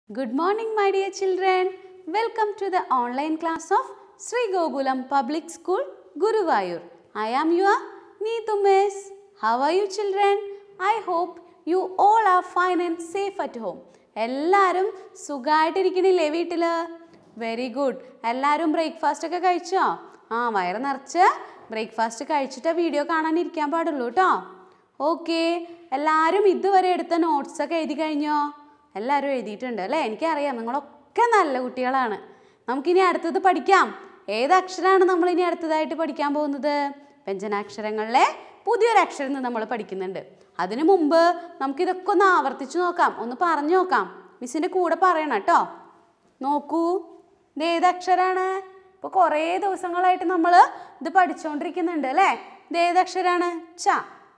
Good morning, my dear children. Welcome to the online class of Sri Gokulam Public School, Guruvayur. I am your Neetu Miss. How are you, children? I hope you all are fine and safe at home. എല്ലാവരും സുഖമായിട്ടിരിക്കണില്ലേ വീട്ടിൽ very good എല്ലാവരും breakfast ഒക്കെ കഴിച്ചോ ആ വയറ് നിറച്ച് breakfast കഴിച്ചിട്ട് video കാണാനിരിക്കാൻ പാടുള്ളൂ കേട്ടോ ഓക്കെ എല്ലാവരും ഇതുവരെ എടുത്ത നോട്ട്സ് ഒക്കെ എഴുതി കഴിഞ്ഞോ എല്ലാവരും എഴുതിയിട്ടുണ്ട് അല്ലേ എനിക്കറിയാം നിങ്ങളൊക്കെ നല്ല കുട്ടികളാണ് നമുക്കിനി അടുത്തത് പഠിക്കാം ഏത് അക്ഷരമാണ് നമ്മൾ ഇനി അടുത്തതായിട്ട് പഠിക്കാൻ പോകുന്നത് വ്യഞ്ജനാക്ഷരങ്ങളിലെ പുതിയൊരു അക്ഷരം ഇന്ന് നമ്മൾ പഠിക്കുന്നുണ്ട് അതിനു മുമ്പ് നമുക്കിതൊക്കെ ഒന്ന് ആവർത്തിച്ച് നോക്കാം ഒന്ന് പറഞ്ഞു നോക്കാം മിസ്സിൻ്റെ കൂടെ പറയണം കേട്ടോ നോക്കൂ ഇത് ഏത് അക്ഷരമാണ് ഇപ്പോൾ കുറേ ദിവസങ്ങളായിട്ട് നമ്മൾ ഇത് പഠിച്ചുകൊണ്ടിരിക്കുന്നുണ്ട് അല്ലേ ഇത് ഏത് അക്ഷരമാണ് ച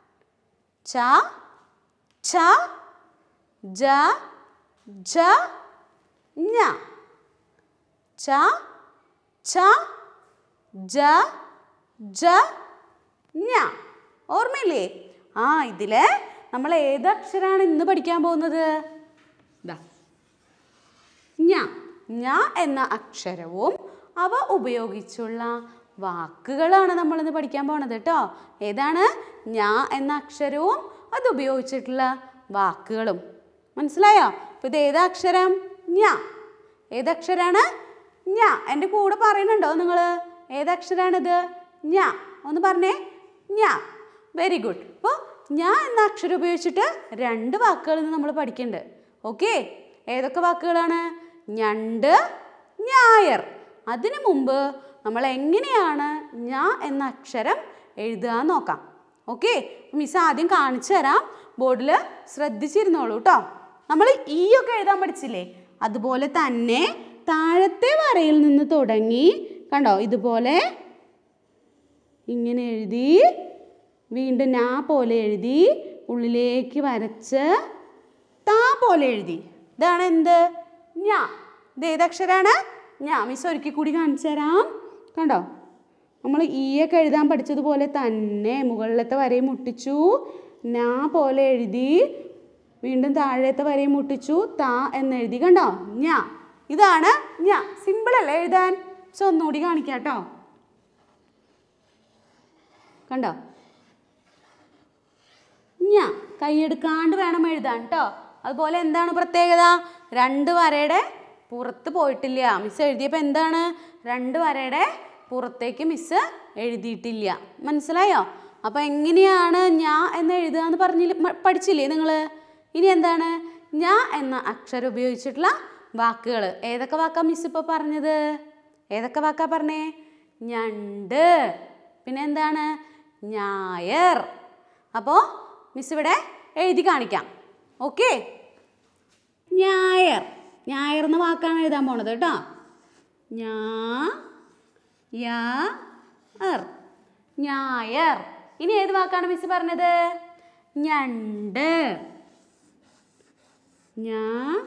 ച ഛ ജ ജ ഞ ച ഛ ജ ജ ഞ ഓർമ്മയില്ലേ ആ ഇതില് നമ്മൾ ഏത് അക്ഷരമാണ് ഇന്ന് പഠിക്കാൻ പോകുന്നത് ഇതാ ഞ ഞ എന്ന അക്ഷരവും അവ ഉപയോഗിച്ചുള്ള വാക്കുകളാണ് നമ്മളിന്ന് പഠിക്കാൻ പോണത് കേട്ടോ ഏതാണ് ഞ എന്ന അക്ഷരവും അത് ഉപയോഗിച്ചിട്ടുള്ള വാക്കുകളും മനസ്സിലായോ അപ്പൊ ഇത് ഏതാ അക്ഷരം ഞ ഏതക്ഷരാണ് ഞ എൻ്റെ കൂടെ പറയുന്നുണ്ടോ നിങ്ങൾ ഏതക്ഷരാണിത് ഞ ഒന്ന് പറഞ്ഞേ ഞ വെരി ഗുഡ് അപ്പോൾ ഞ എന്ന അക്ഷരം ഉപയോഗിച്ചിട്ട് രണ്ട് വാക്കുകൾ ഇന്ന് നമ്മൾ പഠിക്കുന്നുണ്ട് ഓക്കെ ഏതൊക്കെ വാക്കുകളാണ് ഞണ്ട് ഞായർ അതിനു മുമ്പ് നമ്മൾ എങ്ങനെയാണ് ഞ എന്ന അക്ഷരം എഴുതുക നോക്കാം ഓക്കെ മിസ് ആദ്യം കാണിച്ചു തരാം ബോർഡിൽ ശ്രദ്ധിച്ചിരുന്നോളൂ കേട്ടോ നമ്മൾ ഈ ഒക്കെ എഴുതാൻ പഠിച്ചില്ലേ അതുപോലെ തന്നെ താഴത്തെ വരയിൽ നിന്ന് തുടങ്ങി കണ്ടോ ഇതുപോലെ ഇങ്ങനെ എഴുതി വീണ്ടും നാ പോലെ എഴുതി ഉള്ളിലേക്ക് വരച്ച് താ പോലെ എഴുതി ഇതാണ് എന്ത് ഞാ ഇത് ഏതക്ഷരാണ് ഞാ മിസ് ഒരിക്കൽ കൂടി കാണിച്ചു തരാം കണ്ടോ നമ്മൾ ഈയൊക്കെ എഴുതാൻ പഠിച്ചതുപോലെ തന്നെ മുകളിലത്തെ വരയും മുട്ടിച്ചു നാ പോലെ എഴുതി വീണ്ടും താഴത്തെ വരയും മുട്ടിച്ചു താ എന്നെഴുതി കണ്ടോ ഞാ ഇതാണ് ഞാ സിമ്പിൾ അല്ലേ എഴുതാൻ പക്ഷെ ഒന്നുകൂടി കാണിക്കാം കേട്ടോ കണ്ടോ ഞാ കൈയെടുക്കാണ്ട് വേണം എഴുതാൻ കേട്ടോ അതുപോലെ എന്താണ് പ്രത്യേകത രണ്ട് വരയുടെ പുറത്ത് പോയിട്ടില്ല മിസ് എഴുതിയപ്പോൾ എന്താണ് രണ്ട് വരയുടെ പുറത്തേക്ക് മിസ് എഴുതിയിട്ടില്ല മനസ്സിലായോ അപ്പോൾ എങ്ങനെയാണ് ഞാ എന്ന് എഴുതുക എന്ന് പറഞ്ഞില്ല മ- പഠിച്ചില്ലേ നിങ്ങൾ ഇനി എന്താണ് ഞാ എന്ന അക്ഷരം ഉപയോഗിച്ചിട്ടുള്ള വാക്കുകൾ ഏതൊക്കെ വാക്കാ മിസ് ഇപ്പോൾ പറഞ്ഞത് ഏതൊക്കെ വാക്കാ പറഞ്ഞേ ഞണ്ട് പിന്നെ എന്താണ് ഞായർ അപ്പോൾ മിസ് ഇവിടെ എഴുതി കാണിക്കാം ഓക്കെ ഞായർ ഞായർ എന്ന വാക്കാണ് എഴുതാൻ പോണത് കേട്ടോ ഞാ യാ അർ ഞായർ ഇനി ഏത് വാക്കാണ് മിസ് പറഞ്ഞത് ഞണ്ട് ഞാ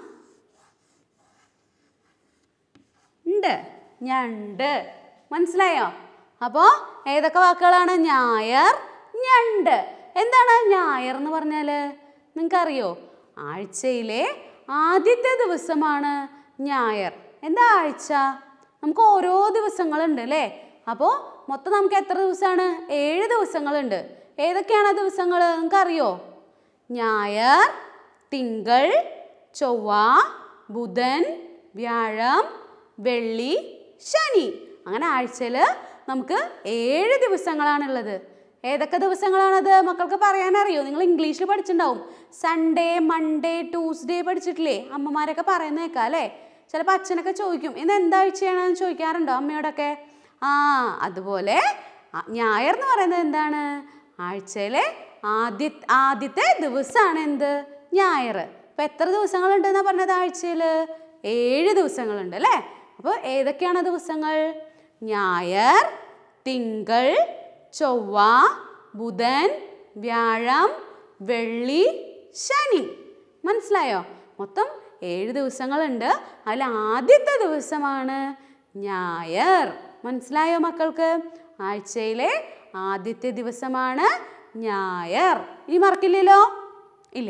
ഉണ്ട് ഞണ്ട് മനസ്സിലായോ അപ്പോൾ ഏതൊക്കെ വാക്കുകളാണ് ഞായർ ഞണ്ട് എന്താണ് ഞായർ എന്ന് പറഞ്ഞാൽ നിങ്ങൾക്കറിയോ ആഴ്ചയിലെ ആദ്യത്തെ ദിവസമാണ് ഞായർ എന്താ ആഴ്ച നമുക്ക് ഓരോ ദിവസങ്ങളുണ്ട് അല്ലേ അപ്പോൾ മൊത്തം നമുക്ക് എത്ര ദിവസമാണ് ഏഴ് ദിവസങ്ങളുണ്ട് ഏതൊക്കെയാണ് ആ ദിവസങ്ങൾ നിങ്ങൾക്കറിയോ ഞായർ തിങ്കൾ ചൊവ്വ ബുധൻ വ്യാഴം വെള്ളി ശനി അങ്ങനെ ആഴ്ചയിൽ നമുക്ക് ഏഴ് ദിവസങ്ങളാണുള്ളത് ഏതൊക്കെ ദിവസങ്ങളാണത് മക്കൾക്ക് പറയാനറിയോ നിങ്ങൾ ഇംഗ്ലീഷിൽ പഠിച്ചിട്ടുണ്ടാവും സൺഡേ മൺഡേ ട്യൂസ്ഡേ പഠിച്ചിട്ടില്ലേ അമ്മമാരൊക്കെ പറയുന്ന കേൾക്കാം അല്ലേ ചിലപ്പോൾ അച്ഛനൊക്കെ ചോദിക്കും ഇന്ന് എന്താഴ്ചയാണെന്ന് ചോദിക്കാറുണ്ടോ അമ്മയോടൊക്കെ ആ അതുപോലെ ആ- ഞായർ എന്ന് പറയുന്നത് എന്താണ് ആഴ്ചയിലെ ആദ്യ ആദ്യത്തെ ദിവസമാണ് എന്ത് ഞായർ അപ്പം എത്ര ദിവസങ്ങളുണ്ട് എന്നാ പറഞ്ഞത് ആഴ്ചയിൽ ഏഴ് ദിവസങ്ങളുണ്ട് അല്ലേ അപ്പോൾ ഏതൊക്കെയാണ് ആ ദിവസങ്ങൾ ഞായർ തിങ്കൾ ചൊവ്വ ബുധൻ വ്യാഴം വെള്ളി ശനി മനസ്സിലായോ മൊത്തം ഏഴ് ദിവസങ്ങളുണ്ട് അതിൽ ആദ്യത്തെ ദിവസമാണ് ഞായർ മനസ്സിലായോ മക്കൾക്ക് ആഴ്ചയിലെ ആദ്യത്തെ ദിവസമാണ് ഞായർ ഇനി മറക്കില്ലല്ലോ ഇല്ല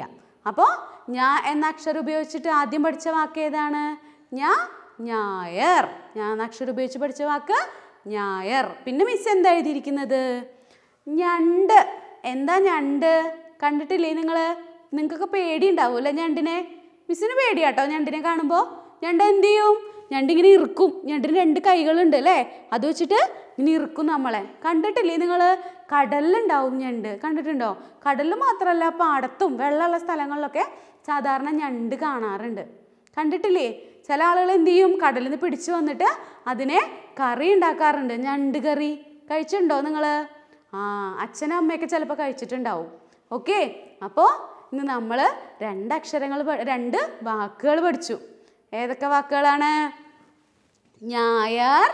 അപ്പോൾ ഞാ എന്ന അക്ഷരം ഉപയോഗിച്ചിട്ട് ആദ്യം പഠിച്ച വാക്ക് ഏതാണ് ഞാ ഞായർ ഞാ എന്ന അക്ഷരം ഉപയോഗിച്ച് പഠിച്ച വാക്ക് ഞായർ പിന്നെ മിസ് എന്താ എഴുതിയിരിക്കുന്നത് ഞണ്ട് എന്താ ഞണ്ട് കണ്ടിട്ടില്ലേ നിങ്ങൾ നിങ്ങൾക്കൊക്കെ പേടി ഉണ്ടാവുമല്ലേ ഞണ്ടിനെ മിസ്സിന് പേടിയാട്ടോ ഞണ്ടിനെ കാണുമ്പോൾ ഞണ്ട് എന്ത് ചെയ്യും ഞണ്ട് ഇങ്ങനെ ഇറുക്കും ഞണ്ടിന് രണ്ട് കൈകളുണ്ട് അല്ലേ അത് വെച്ചിട്ട് ഇങ്ങനെ ഇറുക്കും നമ്മളെ കണ്ടിട്ടില്ലേ നിങ്ങൾ കടലിലുണ്ടാവും ഞണ്ട് കണ്ടിട്ടുണ്ടോ കടലിൽ മാത്രമല്ല പാടത്തും വെള്ളമുള്ള സ്ഥലങ്ങളിലൊക്കെ സാധാരണ ഞണ്ട് കാണാറുണ്ട് കണ്ടിട്ടില്ലേ ചില ആളുകൾ എന്ത് ചെയ്യും കടലിൽ നിന്ന് പിടിച്ചു വന്നിട്ട് അതിനെ കറി ഉണ്ടാക്കാറുണ്ട് ഞണ്ട് കറി കഴിച്ചിട്ടുണ്ടോ നിങ്ങൾ ആ അച്ഛനും അമ്മയൊക്കെ ചിലപ്പോൾ കഴിച്ചിട്ടുണ്ടാവും ഓക്കെ അപ്പോൾ ഇന്ന് നമ്മൾ രണ്ട് അക്ഷരങ്ങൾ പ- രണ്ട് വാക്കുകൾ പഠിച്ചു ഏതൊക്കെ വാക്കുകളാണ് ഞായർ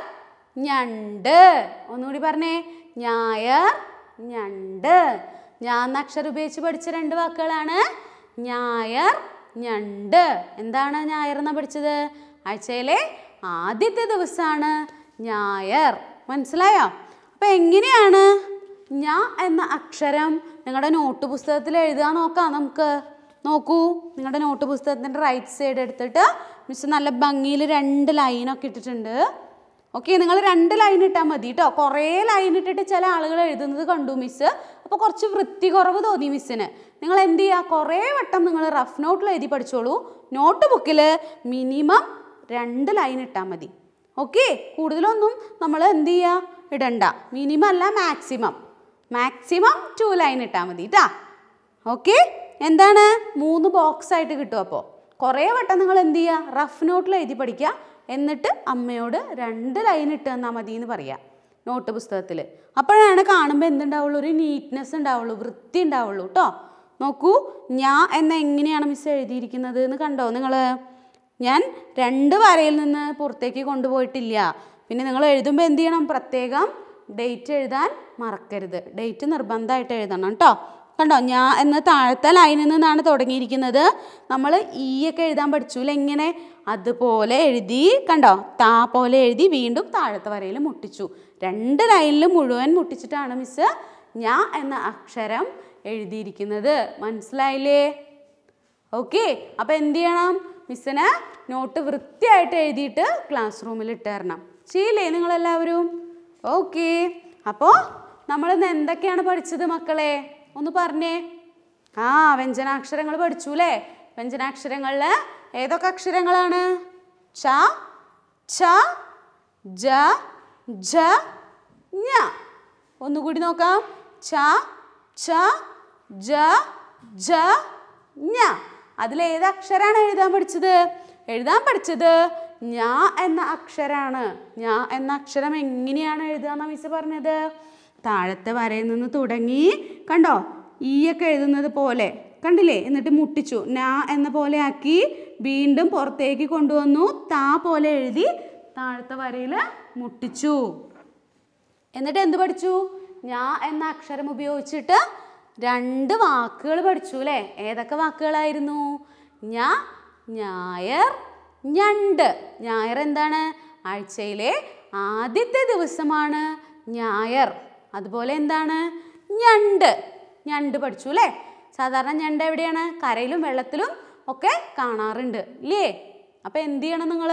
ഞണ്ട് ഒന്നുകൂടി പറഞ്ഞേ ഞായർ ഞണ്ട് ഞാൻ എന്ന അക്ഷരം ഉപയോഗിച്ച് പഠിച്ച രണ്ട് വാക്കുകളാണ് ഞായർ ഞണ്ട് എന്താണ് ഞായർ എന്നാ പഠിച്ചത് ആഴ്ചയിലെ ആദ്യത്തെ ദിവസമാണ് ഞായർ മനസ്സിലായോ അപ്പൊ എങ്ങനെയാണ് ഞാ എന്ന അക്ഷരം നിങ്ങളുടെ നോട്ട് പുസ്തകത്തിൽ എഴുതാൻ നോക്കാം നമുക്ക് നോക്കൂ നിങ്ങളുടെ നോട്ട് പുസ്തകത്തിൻ്റെ റൈറ്റ് സൈഡ് എടുത്തിട്ട് മിസ് നല്ല ഭംഗിയിൽ രണ്ട് ലൈനൊക്കെ ഇട്ടിട്ടുണ്ട് ഓക്കെ നിങ്ങൾ രണ്ട് ലൈൻ ഇട്ടാൽ മതി കേട്ടോ കുറേ ലൈൻ ഇട്ടിട്ട് ചില ആളുകൾ എഴുതുന്നത് കണ്ടു മിസ് അപ്പോൾ കുറച്ച് വൃത്തി കുറവ് തോന്നി മിസ്സിന് നിങ്ങൾ എന്ത് ചെയ്യുക കുറേ വട്ടം നിങ്ങൾ റഫ് നോട്ടിൽ എഴുതി പഠിച്ചോളൂ നോട്ട് ബുക്കിൽ മിനിമം രണ്ട് ലൈൻ ഇട്ടാൽ മതി ഓക്കെ കൂടുതലൊന്നും നമ്മൾ എന്ത് ചെയ്യുക ഇടണ്ട മിനിമം അല്ല മാക്സിമം മാക്സിമം ടു ലൈൻ ഇട്ടാൽ മതി കേട്ടാ ഓക്കെ എന്താണ് മൂന്ന് ബോക്സ് ആയിട്ട് കിട്ടും അപ്പോൾ കുറേ വട്ടം നിങ്ങൾ എന്ത് ചെയ്യുക റഫ് നോട്ടിൽ എഴുതി പഠിക്കുക എന്നിട്ട് അമ്മയോട് രണ്ട് ലൈൻ ഇട്ട് തന്നാൽ മതി എന്ന് പറയാം നോട്ട് പുസ്തകത്തിൽ അപ്പോഴാണ് കാണുമ്പോൾ എന്തുണ്ടാവുള്ളൂ ഒരു നീറ്റ്നെസ് ഉണ്ടാവുള്ളൂ വൃത്തി ഉണ്ടാവുള്ളൂ കേട്ടോ നോക്കൂ ഞാ എന്ന എങ്ങനെയാണ് മിസ് എഴുതിയിരിക്കുന്നത് എന്ന് കണ്ടോ നിങ്ങൾ ഞാൻ രണ്ട് വരയിൽ നിന്ന് പുറത്തേക്ക് കൊണ്ടുപോയിട്ടില്ല പിന്നെ നിങ്ങൾ എഴുതുമ്പോൾ എന്ത് ചെയ്യണം പ്രത്യേകം ഡേറ്റ് എഴുതാൻ മറക്കരുത് ഡേറ്റ് നിർബന്ധമായിട്ട് എഴുതണം കേട്ടോ കണ്ടോ ഞാൻ എന്ന് താഴത്തെ ലൈനിൽ നിന്നാണ് തുടങ്ങിയിരിക്കുന്നത് നമ്മൾ ഈ ഒക്കെ എഴുതാൻ പഠിച്ചു എങ്ങനെ അതുപോലെ എഴുതി കണ്ടോ താ പോലെ എഴുതി വീണ്ടും താഴത്തെ വരയിൽ മുട്ടിച്ചു രണ്ട് ലൈനിൽ മുഴുവൻ മുട്ടിച്ചിട്ടാണ് മിസ് ഞാ എന്ന അക്ഷരം എഴുതിയിരിക്കുന്നത് മനസ്സിലായില്ലേ ഓക്കെ അപ്പോൾ എന്ത് ചെയ്യണം മിസ്സിന് നോട്ട് വൃത്തിയായിട്ട് എഴുതിയിട്ട് ക്ലാസ് റൂമിൽ ഇട്ട് തരണം ചെയ്യില്ലേ നിങ്ങളെല്ലാവരും ഓക്കെ അപ്പോൾ നമ്മൾ ഇന്ന് എന്തൊക്കെയാണ് പഠിച്ചത് മക്കളെ ഒന്ന് പറഞ്ഞേ ആ വ്യഞ്ജനാക്ഷരങ്ങൾ പഠിച്ചു അല്ലേ വ്യഞ്ജനാക്ഷരങ്ങളിൽ ഏതൊക്കെ അക്ഷരങ്ങളാണ് ച ഛ ജ ജ ഞ ഒന്നുകൂടി നോക്കാം ച ഛ ജ ജ ഞ അതിൽ ഏത് അക്ഷരാണ് എഴുതാൻ പഠിച്ചത് എഴുതാൻ പഠിച്ചത് ഞാ എന്ന അക്ഷരാണ് ഞാ എന്ന അക്ഷരം എങ്ങനെയാണ് എഴുതുക മിസ് പറഞ്ഞത് താഴത്തെ വരയിൽ നിന്ന് തുടങ്ങി കണ്ടോ ഈ ഒക്കെ എഴുതുന്നത് പോലെ കണ്ടില്ലേ എന്നിട്ട് മുട്ടിച്ചു നാ എന്ന പോലെ ആക്കി വീണ്ടും പുറത്തേക്ക് കൊണ്ടുവന്നു താ പോലെ എഴുതി താഴത്തെ വരയിൽ മുട്ടിച്ചു എന്നിട്ട് എന്ത് പഠിച്ചു ഞാ എന്ന അക്ഷരം ഉപയോഗിച്ചിട്ട് രണ്ട് വാക്കുകൾ പഠിച്ചു അല്ലേ ഏതൊക്കെ വാക്കുകളായിരുന്നു ഞാ ഞായർ ഞണ്ട് ഞായർ എന്താണ് ആഴ്ചയിലെ ആദ്യത്തെ ദിവസമാണ് ഞായർ അതുപോലെ എന്താണ് ഞണ്ട് ഞണ്ട് പഠിച്ചു അല്ലേ സാധാരണ ഞണ്ട് എവിടെയാണ് കരയിലും വെള്ളത്തിലും ഒക്കെ കാണാറുണ്ട് ഇല്ലേ അപ്പം എന്ത് ചെയ്യണം നിങ്ങൾ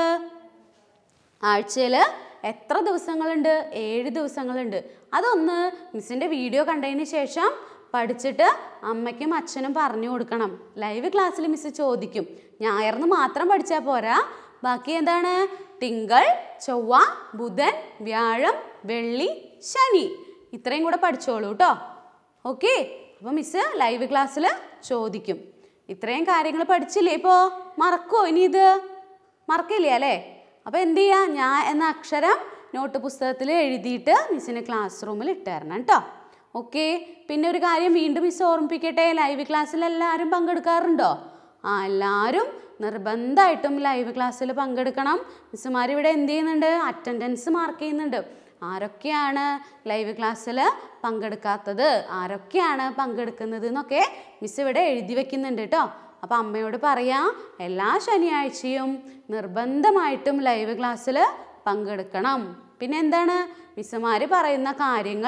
ആഴ്ചയിൽ എത്ര ദിവസങ്ങളുണ്ട് ഏഴ് ദിവസങ്ങളുണ്ട് അതൊന്ന് മിസ്സിൻ്റെ വീഡിയോ കണ്ടതിന് ശേഷം പഠിച്ചിട്ട് അമ്മയ്ക്കും അച്ഛനും പറഞ്ഞു കൊടുക്കണം ലൈവ് ക്ലാസ്സിൽ മിസ് ചോദിക്കും ഞായർന്ന് മാത്രം പഠിച്ചാൽ പോരാ ബാക്കി എന്താണ് തിങ്കൾ ചൊവ്വ ബുധൻ വ്യാഴം വെള്ളി ശനി ഇത്രയും കൂടെ പഠിച്ചോളൂ കേട്ടോ ഓക്കെ അപ്പോൾ മിസ് ലൈവ് ക്ലാസ്സിൽ ചോദിക്കും ഇത്രയും കാര്യങ്ങൾ പഠിച്ചില്ലേ ഇപ്പോൾ മറക്കുമോ ഇനി ഇത് മറക്കില്ല അല്ലേ അപ്പോൾ എന്ത് ചെയ്യുക ഞാൻ എന്ന അക്ഷരം നോട്ട് പുസ്തകത്തിൽ എഴുതിയിട്ട് മിസ്സിന് ക്ലാസ് റൂമിൽ ഇട്ട് തരണം കേട്ടോ ഓക്കെ പിന്നെ ഒരു കാര്യം വീണ്ടും മിസ് ഓർമ്മിപ്പിക്കട്ടെ ലൈവ് ക്ലാസ്സിൽ എല്ലാവരും പങ്കെടുക്കാറുണ്ടോ ആ എല്ലാവരും നിർബന്ധമായിട്ടും ലൈവ് ക്ലാസ്സിൽ പങ്കെടുക്കണം മിസ്സുമാർ ഇവിടെ എന്ത് ചെയ്യുന്നുണ്ട് അറ്റൻഡൻസ് മാർക്ക് ചെയ്യുന്നുണ്ട് ആരൊക്കെയാണ് ലൈവ് ക്ലാസ്സിൽ പങ്കെടുക്കാത്തത് ആരൊക്കെയാണ് പങ്കെടുക്കുന്നത് എന്നൊക്കെ മിസ് ഇവിടെ എഴുതി വെക്കുന്നുണ്ട് കേട്ടോ അപ്പോൾ അമ്മയോട് പറയാം എല്ലാ ശനിയാഴ്ചയും നിർബന്ധമായിട്ടും ലൈവ് ക്ലാസ്സിൽ പങ്കെടുക്കണം പിന്നെ എന്താണ് മിസ്സുമാർ പറയുന്ന കാര്യങ്ങൾ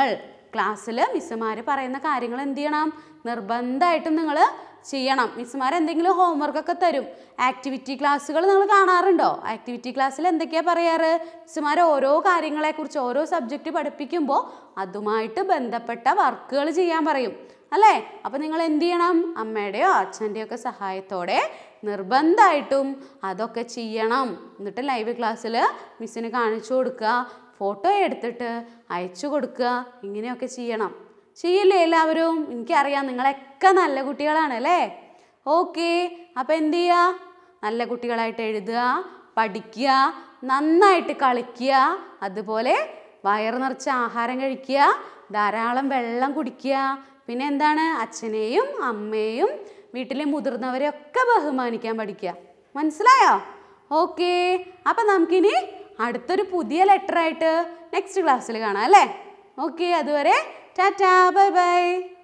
ക്ലാസ്സിൽ മിസ്സുമാർ പറയുന്ന കാര്യങ്ങൾ എന്ത് ചെയ്യണം നിർബന്ധമായിട്ടും നിങ്ങൾ ചെയ്യണം മിസ്സുമാർ എന്തെങ്കിലും ഹോംവർക്ക് ഒക്കെ തരും ആക്ടിവിറ്റി ക്ലാസ്സുകൾ നിങ്ങൾ കാണാറുണ്ടോ ആക്ടിവിറ്റി ക്ലാസ്സിൽ എന്തൊക്കെയാണ് പറയാറ് മിസ്സുമാർ ഓരോ കാര്യങ്ങളെക്കുറിച്ച് ഓരോ സബ്ജക്റ്റ് പഠിപ്പിക്കുമ്പോൾ അതുമായിട്ട് ബന്ധപ്പെട്ട വർക്കുകൾ ചെയ്യാൻ പറയും അല്ലേ അപ്പം നിങ്ങൾ എന്ത് ചെയ്യണം അമ്മയുടെയോ അച്ഛൻ്റെയോ ഒക്കെ സഹായത്തോടെ നിർബന്ധമായിട്ടും അതൊക്കെ ചെയ്യണം എന്നിട്ട് ലൈവ് ക്ലാസ്സിൽ മിസ്സിന് കാണിച്ചു കൊടുക്കുക ഫോട്ടോ എടുത്തിട്ട് അയച്ചു കൊടുക്കുക ഇങ്ങനെയൊക്കെ ചെയ്യണം ചെയ്യില്ലേ എല്ലാവരും എനിക്കറിയാം നിങ്ങളൊക്കെ നല്ല കുട്ടികളാണ് അല്ലേ ഓക്കെ അപ്പം എന്ത് ചെയ്യുക നല്ല കുട്ടികളായിട്ട് എഴുതുക പഠിക്കുക നന്നായിട്ട് കളിക്കുക അതുപോലെ വയറ് നിറച്ച് ആഹാരം കഴിക്കുക ധാരാളം വെള്ളം കുടിക്കുക പിന്നെ എന്താണ് അച്ഛനെയും അമ്മയെയും വീട്ടിലെ മുതിർന്നവരെയൊക്കെ ബഹുമാനിക്കാൻ പഠിക്കുക മനസ്സിലായോ ഓക്കെ അപ്പം നമുക്കിനി അടുത്തൊരു പുതിയ ലെറ്റർ ആയിട്ട് നെക്സ്റ്റ് ക്ലാസ്സിൽ കാണാം അല്ലേ ഓക്കെ അതുവരെ ടാറ്റാ ബൈ ബൈ